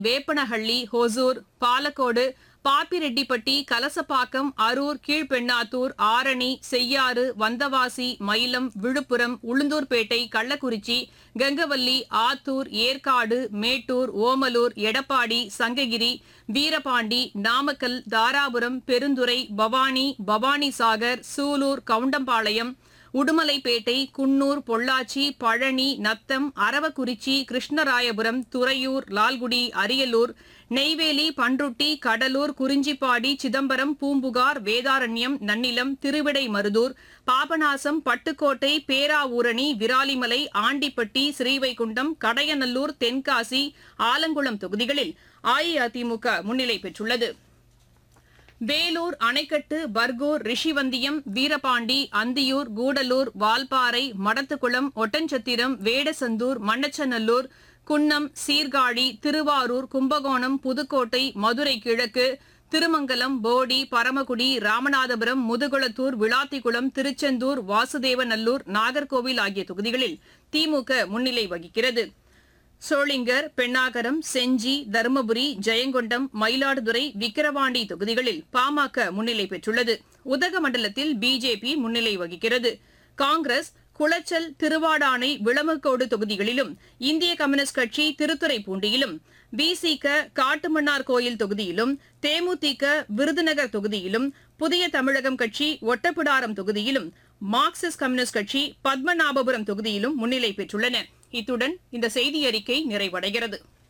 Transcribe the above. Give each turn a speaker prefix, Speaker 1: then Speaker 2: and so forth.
Speaker 1: வேப்பனஹள்ளி ஹொசூர் பாலக்கோடு பாப்பிரெட்டிப்பட்டி கலசப்பாக்கம் அரூர் கீழ்பெண்ணாத்தூர் ஆரணி செய்யாறு வந்தவாசி மயிலம் விழுப்புரம் உளுந்தூர்பேட்டை கள்ளக்குறிச்சி கங்கவல்லி ஆத்தூர் ஏற்காடு மேட்டூர் ஓமலூர் எடப்பாடி சங்ககிரி வீரபாண்டி நாமக்கல் தாராபுரம் பெருந்துறை பவானி பவானிசாகர் சூலூர் கவுண்டம்பாளையம் உடுமலைப்பேட்டை குன்னூர் பொள்ளாச்சி பழனி நத்தம் அரவக்குறிச்சி கிருஷ்ணராயபுரம் துறையூர் லால்குடி அரியலூர் நெய்வேலி பன்ருட்டி கடலூர் குறிஞ்சிப்பாடி சிதம்பரம் பூம்புகார் வேதாரண்யம் நன்னிலம் திருவிடைமருதூர் பாபநாசம் பட்டுக்கோட்டை பேராவூரணி விராலிமலை ஆண்டிப்பட்டி ஸ்ரீவைகுண்டம் கடையநல்லூர் தென்காசி ஆலங்குளம் தொகுதிகளில் அஇஅதிமுக முன்னிலை பெற்றுள்ளது வேலூர் அணைக்கட்டு பர்கூர் ரிஷிவந்தியம் வீரபாண்டி அந்தியூர் கூடலூர் வால்பாறை மடத்துக்குளம் ஒட்டன்சத்திரம் வேடசந்தூர் மண்ணச்சநல்லூர் குன்னம் சீர்காழி திருவாரூர் கும்பகோணம் புதுக்கோட்டை மதுரை கிழக்கு திருமங்கலம் போடி பரமக்குடி ராமநாதபுரம் முதுகுளத்தூர் விளாத்திக்குளம் திருச்செந்தூர் வாசுதேவநல்லூர் நாகர்கோவில் ஆகிய தொகுதிகளில் திமுக முன்னிலை வகிக்கிறது சோளிங்கர் பெண்ணாகரம் செஞ்சி தருமபுரி ஜெயங்கொண்டம் மயிலாடுதுறை விக்கிரவாண்டி தொகுதிகளில் பாமக முன்னிலை பெற்றுள்ளது உதகமண்டலத்தில் பிஜேபி முன்னிலை வகிக்கிறது காங்கிரஸ் குளச்சல் திருவாடானை விளமக்கோடு தொகுதிகளிலும் இந்திய கம்யூனிஸ்ட் கட்சி திருத்துறைப்பூண்டியிலும் விசிக காட்டுமன்னார் கோயில் தொகுதியிலும் தேமுதிக விருதுநகர் தொகுதியிலும் புதிய தமிழகம் கட்சி ஒட்டப்பிடாரம் தொகுதியிலும் மார்க்சிஸ்ட் கம்யூனிஸ்ட் கட்சி பத்மநாபபுரம் தொகுதியிலும் முன்னிலை பெற்றுள்ளன இத்துடன் இந்த செய்தி அறிக்கை நிறைவடைகிறது